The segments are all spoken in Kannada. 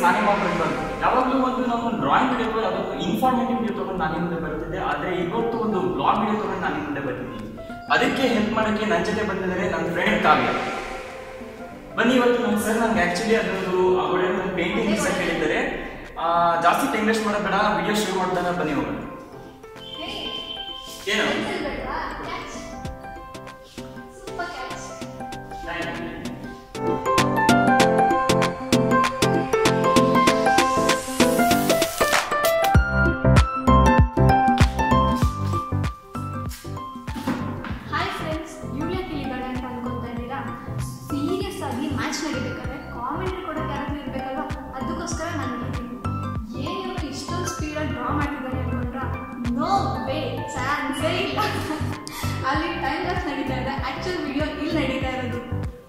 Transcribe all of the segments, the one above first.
ನಾನೇ ಮಾಡ್ಬೇಕು ಯಾವಾಗಲೂ ಒಂದು ನಾವು ಡ್ರಾಯಿಂಗ್ ವಿಡಿಯೋ ಅದೊಂದು ಇನ್ಫಾರ್ಮೇಟಿವ್ ವಿಡಿಯೋ ತಗೊಂಡು ನಾನು ಮುಂದೆ ಬರ್ತಿದ್ದೆ ಆದರೆ ಇವತ್ತು ಒಂದು ಬ್ಲಾಗ್ ವಿಡಿಯೋ ತಗೊಂಡು ನಾನು ಮುಂದೆ ಬರ್ತಿದ್ದೀನಿ ಅದಕ್ಕೆ ಹೆಲ್ಪ್ ಮಾಡೋಕ್ಕೆ ನನ್ನ ಜೊತೆ ಬಂದಿದ್ದಾರೆ ನನ್ನ ಫ್ರೆಂಡ್ ಕಾವ್ಯ ಬನ್ನಿ ಇವತ್ತು ನಮ್ಮ ಸರ್ ನಂಗೆ ಆಕ್ಚುಲಿ ಅದೊಂದು ಅವರೇ ಒಂದು ಪೇಂಟಿಂಗ್ ಸಹ ಹೇಳಿದ್ದಾರೆ ಆ, ಜಾಸ್ತಿ ಟೈಮ್ ವೇಸ್ಟ್ ಮಾಡೋದು ಬೇಡ ವಿಡಿಯೋ ಶುರು ಮಾಡ್ದಾಗ ಬನ್ನಿ ಹೋಗೋಣ ಏನು ಹಾಯ್ ಫ್ರೆಂಡ್ಸ್ ಯೂಲಿಯಾ ತಿಳಿಬೇಡ ಅಂತ ಅನ್ಕೊಂತಾ ಇದ್ದೀರಾ ಸೀರಿಯಸ್ ಆಗಿ ಮ್ಯಾಚ್ ನಡಿಬೇಕಾದ್ರೆ ಕಾಮೆಂಟ್ರಿ ಕೊಡೋಕೆ ಯಾರಾದ್ರೂ ಇರಬೇಕಲ್ವಾ ಅದಕ್ಕೋಸ್ಕರ ನಾನು ಹೇಳ್ತೀನಿ ಏನಿವರು ಇಷ್ಟೊಂದು ಸ್ಪೀಡಾಗಿ ಡ್ರಾ ಮಾಡಿದ್ದಾರೆ ಅನ್ಕೊಂಡ್ರ ನೋ ವೇ ಚಾನ್ಸೇ ಇಲ್ಲ ಅಲ್ಲಿ ಟೈಮ್ ಲಾಸ್ ನಡೀತಾ ಇದೆ ಆ್ಯಕ್ಚುಲ್ ವಿಡಿಯೋ ಇಲ್ಲಿ ನಡೀತಾ ಇರೋದು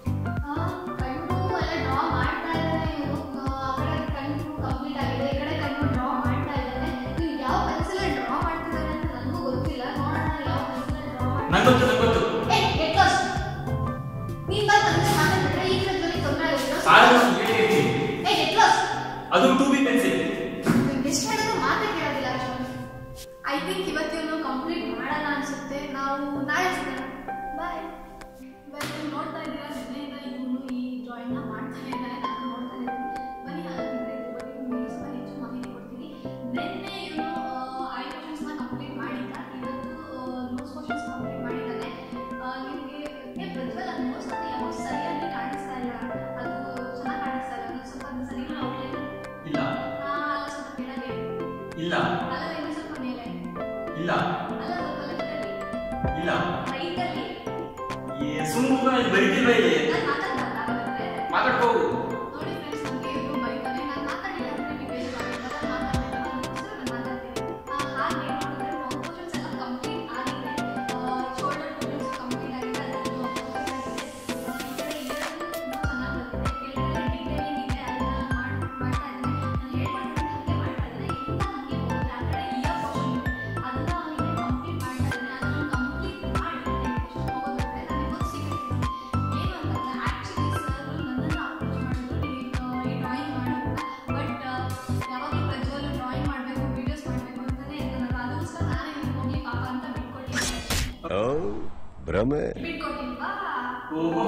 ಕಣ್ಣು ಎಲ್ಲ ಡ್ರಾ ಮಾಡ್ತಾ ಇದ್ದಾನೆ ಇವನು ಆ ಕಡೆ ಕಣ್ಣು ಕಂಪ್ಲೀಟ್ ಆಗಿದೆ ಈ ಕಡೆ ಕಣ್ಣು ಡ್ರಾ ಮಾಡ್ತಾ ಇದ್ದಾನೆ ಇವ್ನು ಯಾವ ಪೆನ್ಸಿಲ್ ಡ್ರಾ ಮಾಡ್ತಿದ್ದಾನೆ ಅಂತ ನನಗೂ ಗೊತ್ತಿಲ್ಲ ನೋಡೋಣ ಯಾವ ಪೆನ್ಸಿಲ್ ಡ್ರಾ ನಂಗೆ ಗೊತ್ತು ನಂಗೆ ಗೊತ್ತು ಏ get lost. ನೀನ್ ಬಂದು ನನ್ನ ಜೊತೆ ಮಾತಾಡ್ಬಿಟ್ರೆ ಈ ಕಡೆ ಜೊತೆ ತೊಂದರೆ ಆಗುತ್ತೆ ಸಾಲು ಹೇಳಿರ್ತೀನಿ ಏ get lost. ಅದು ಟೂ ಬಿ ಪೆನ್ಸಿಲ್ ಇವ್ನು ಎಷ್ಟು ಹೇಳಿದ್ರು ಮಾತೇ ಕೇಳೋದಿಲ್ಲ ಅಷ್ಟೊಂದು ಐ ಥಿಂಕ್ ಇವತ್ತಿನ ಕಂಪ್ಲೀಟ್ ಮಾಡಲ್ಲ ಅನ್ಸುತ್ತೆ ನಾವು ನಾಳೆ ಸಿಗೋಣ ಬಾಯ್ ಬಟ್ ನೀವು ನೋಡ್ತಾ ಇದ್ದೀರಾ ನಿನ್ನೆಯಿಂದ ಇವನು ಈ ಡ್ರಾಯಿಂಗ್ನ ಮಾಡ್ತಾನೆ ಇದ್ದಾನೆ ನಾನು ನೋಡ್ತಾ ಇದ್ದೀನಿ ಬನ್ನಿ ಹಾಗಾದ್ರೆ ಇದ್ರ ಬಗ್ಗೆ ನಿಮಗೆ ಸ್ವಲ್ಪ ಹೆಚ್ಚು ಮಾಹಿತಿ ಕೊಡ್ತೀನಿ ನಿನ್ನೆ ಇವನು ಐ ಕ್ವಶನ್ಸ್ನ ಕಂಪ್ಲೀಟ್ ಮಾಡಿದ್ದ ಇವತ್ತು ನೋಟ್ಸ್ ಕ್ವಶನ್ಸ್ ಕಂಪ್ಲೀಟ್ ಮಾಡಿದ್ದಾನೆ ನಿಮಗೆ ಏ ಪ್ರಜ್ವಲ್ ಅದು ನೋಟ್ಸ್ ಅದು ಯಾವಾಗ ಸರಿಯಾಗಿ ಕಾಣಿಸ್ತಾ ಇಲ್ಲ ಅದು ಚೆನ್ನಾಗಿ ಕಾಣಿಸ್ತಾ ಇಲ್ಲ ಅದು ಸ್ವಲ್ಪ ಅದು ಸರಿಯಾಗಿ ಔಟ್ಲೈನ್ ಇಲ್ಲ ಸ್ವಲ್ಪ ಕೆಳಗೆ ಇಲ್ಲ ಅಲ್ಲ ಇನ್ನು ಸ್ವಲ್ಪ ಮೇಲೆ ಇಲ್ಲ ಅಲ್ಲ ಸ್ವಲ್ಪ ಲೆಫ್ಟಲ್ಲಿ ಇಲ್ಲ ರೈಟಲ್ಲಿ ಏ ಸುಮ್ಮನೆ ಬರೀತಿಲ್ವ ಇಲ್ಲಿ ನಾನು ಮಾತಾಡ್ಬಾರ್ದಾಗುತ್ತೆ ಮಾತಾಡ್ಕೋದು ನೋಡಿ ಫ್ರೆಂಡ್ಸ್ ನನಗೆ ಇವರು ಬೈತಾನೆ ನಾನು ಮಾತಾಡಿಲ್ಲ ಅಂದರೆ ನೀವು ಬೇಜಾರಾಗುತ್ತೆ ನಾನು ಮಾತಾಡ್ತಿಲ್ಲ ಅದಕ್ಕೋಸ್ಕರ ನಾನು ಮಾತಾಡ್ತೀನಿ ಆ, ಹಾಗೆ ನೋಡಿದ್ರೆ ಮೌತ್ ಪೋರ್ಷನ್ಸ್ ಎಲ್ಲ ಕಂಪ್ಲೀಟ್ ಆಗಿದೆ ಶೋಲ್ಡರ್ ಪೋರ್ಷನ್ಸ್ ಕಂಪ್ಲೀಟ್ ಆಗಿದೆ ಅದನ್ನು ಈ ಕಡೆ ಇಯರ್ದು ಇನ್ನೂ ಚೆನ್ನಾಗಿ ಬಂದಿದೆ ಕೆಳಗಡೆ ಡೀಟೇಲಿಂಗ್ ಇದೆ ಅದನ್ನ ಮಾಡಿ ಮಾಡ್ತಾ ಇದ್ದೇನೆ ನಾನು ಹೇಳ್ಕೊಟ್ಟಿದ್ದೆ ಹಾಗೆ ಮಾಡ್ತಾ ಇದ್ದೇನೆ ಇಂಥ ಹಾಗೆ ಹೋಗುತ್ತೆ ಆ ಕಡೆ ಇಯರ್ ಪೋರ್ಷನ್ ಇದೆ ಅದನ್ನ ಅವನಿಗೆ ಕಂಪ್ಲೀಟ್ ಮಾಡ್ತಾ ಇದ್ದೇನೆ ಅದನ್ನು ಕಂಪ್ಲೀಟ್ ಮಾಡಿ ಎಷ್ಟು ಹೋಗುತ್ತೆ ನನಗೆ ಒಂದು ಸೀಕ್ರೆಟ್ ಏನು ಅಂತಂದ್ರೆ ಆ್ಯಕ್ಚುಲಿ ಸರ್ ನನ್ನನ್ನು ಅಪ್ರೋಚ್ ಮಾಡಿದ್ರು ನೀವು ಈ ಡ್ರಾಯಿಂಗ್ ಮಾಡೋಣ ಬಟ್ ಯಾವಾಗಲೂ ಪ್ರಜ್ವಲ್ ಡ್ರಾಯಿಂಗ್ ಮಾಡಬೇಕು ವೀಡಿಯೋಸ್ ಮಾಡಬೇಕು ಅಂತಲೇ ಇದ್ದಾನಲ್ಲ ಅದಕ್ಕೋಸ್ಕರ ನಾನೇ ನಿಮ್ಗೆ ಹೋಗಿ ಪಾಪ ಅಂತ ಬಿಟ್ಕೊಟ್ಟಿದ್ದೆ ಓ ಭ್ರಮೆ ಬಿಟ್ಕೊಟ್ಟಿಲ್ವಾ ಓಹೋ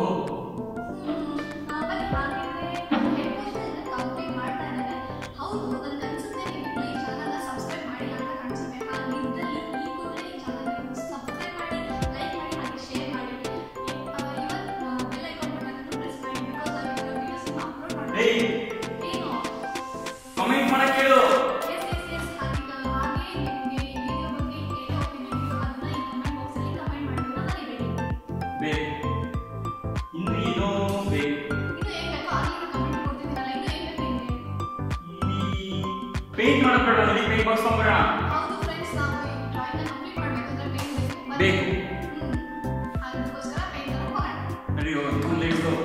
ಬನ್ನಿ ಹಾಗಿದ್ರೆ ಹೆಡ್ ಕ್ವಶನ್ ಕಂಪ್ಲೀಟ್ ಮಾಡ್ತಾ ಇದ್ದೇನೆ ಹೌದು ನನಗೆ ಅನ್ಸುತ್ತೆ ನೀವು ಈ ಚಾನಲ್ನ ಸಬ್ಸ್ಕ್ರೈಬ್ ಮಾಡಿಲ್ಲ ಅಂತ ಕಾಣಿಸುತ್ತೆ ನಾನು ಇದ್ದಲ್ಲಿ ಈ ಕೂಡಲೇ ಈ ಚಾನಲ್ನ ಸಬ್ಸ್ಕ್ರೈಬ್ ಮಾಡಿ ಲೈಕ್ ಮಾಡಿ ಹಾಗೆ ಶೇರ್ ಮಾಡಿ ಇವತ್ತು ಬೆಲ್ ಐಕಾನ್ ಬಟನ್ ಪ್ರೆಸ್ ಮಾಡಿ ಬಿಕಾಸ್ ನಾನು ಇದರ ವೀಡಿಯೋಸ್ನ ಅಪ್ಲೋಡ್ ಏಯ್ ಮಾಡ್ತೀನಿ ಏನು ಕಮೆಂಟ್ ಮಾಡಕ್ ಹೇಳು ಎಸ್ ಎಸ್ ಎಸ್ ಹಾಗೆ ಹಾಗೆ ನಿಮಗೆ ಈ ವಿಡಿಯೋ ಬಗ್ಗೆ ಏನೇ ಒಪಿನಿಯನ್ ಇತ್ತು ಅದನ್ನ ಈ ಕಮೆಂಟ್ ಬಾಕ್ಸಲ್ಲಿ ಕಮೆಂಟ್ ಮಾಡೋದನ್ನ ಮರಿಬೇಡಿ ಬೇ ಇನ್ನು ಏನೋ ಬೇ ಇನ್ನು ಏನ್ ಬೇಕೋ ಆಗಲೇ ಕಮೆಂಟ್ ಕೊಡ್ತಿದ್ದೀನಲ್ಲ ಇನ್ನು ಏನ್ ಬೇಕು ನಿಮಗೆ ಇಲ್ಲಿ ಪೇಂಟ್ ಮಾಡಕ್ ಬೇಡ ಇಲ್ಲಿ ಪೇಂಟ್ ಬಾಕ್ಸ್ ತಗೊಂಬರೋಣ ಹೌದು ಫ್ರೆಂಡ್ಸ್ ನಾವು ಈ ಡ್ರಾಯಿಂಗ್ನ ಕಂಪ್ಲೀಟ್ ಮಾಡಬೇಕಂದ್ರೆ ಪೇಂಟ್ ಬೇಕು ಬನ್ನಿ. ಬೇಕು. ಹ್ಮ್. ಅದಕ್ಕೋಸ್ಕರ ಪೇಂಟ್ ಹೋಗೋಣ ನಡಿ ಹೋಗೋಣ ಲೆಟ್ಸ್ ಗೋ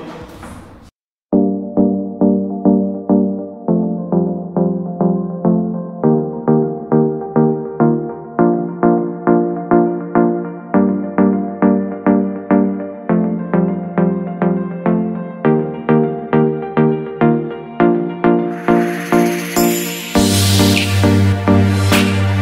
Thank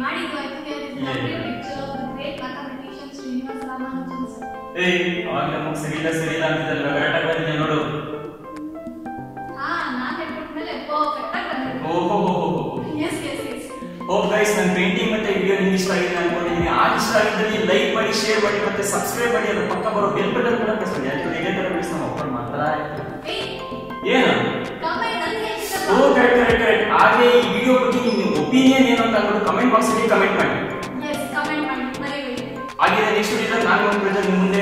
ಮಾಡಿದ್ದು I think there is a Yeah. lovely picture of the great mathematician Srinivas Ramanujan sir. ಏ ಅವಾಗ ನಮಗೆ ಸರಿ ಇಲ್ಲ ಸರಿ ಇಲ್ಲ ಅಂತಿದ್ದಲ್ಲ ಕರೆಕ್ಟಾಗಿ ಬಂದಿದೆ ನೋಡು ಹಾ ನಾನು ಹೇಳ್ಕೊಟ್ಮೇಲೆ ಪರ್ಫೆಕ್ಟ್ ಆಗಿ ಬಂದಿದೆ ಓಹೋ yes yes yes hope guys ನನ್ನ ಪೇಂಟಿಂಗ್ ಮತ್ತೆ ವಿಡಿಯೋ ನಿಮ್ಗೆ ಇಷ್ಟ ಆಗಿದೆ ಅನ್ಕೊಂಡಿದ್ದೀನಿ ಆ ಇಷ್ಟ ಆಗಿದ್ದಲ್ಲಿ ಲೈಕ್ ಮಾಡಿ ಶೇರ್ ಮಾಡಿ ಮತ್ತೆ ಸಬ್ಸ್ಕ್ರೈಬ್ ಮಾಡಿ ಅದ್ರ ಪಕ್ಕ ಬರೋ ಬೆಲ್ ಬಟನ್ ಕೂಡ ಪ್ರೆಸ್ ಮಾಡಿ ಯಾಕಂದ್ರೆ ಇದೇ ತರ ವಿಡಿಯೋಸ್ ನಾವು ಅಪ್ಲೋಡ್ ಮಾಡ್ತಾ ಇರ್ತೀವಿ ಏನು ಕಮೆಂಟ್ ಅಲ್ಲಿ ಓ ಕರೆಕ್ಟ್ ಕರೆಕ್ಟ್ ಕರೆಕ್ಟ್ ಹಾಗೆ ಈ ವಿಡಿಯೋ ಬಗ್ಗೆ ನಿಮ್ಮ ಒಪಿನಿಯನ್ ಏನು ಅಂತ ಅಂದ್ಬಿಟ್ಟು ಕಮೆಂಟ್ ಬಾಕ್ಸ್ ಅಲ್ಲಿ ಕಮೆಂಟ್ ಮಾಡಿ ಎಸ್ ಕಮೆಂಟ್ ಮಾಡಿ ಮರಿಬೇಡಿ ಹಾಗೆ ನೆಕ್ಸ್ಟ್ ವಿಡಿಯೋ ನಾನು ಒಂದು ನಿಮ್ಮ ಮುಂದೆ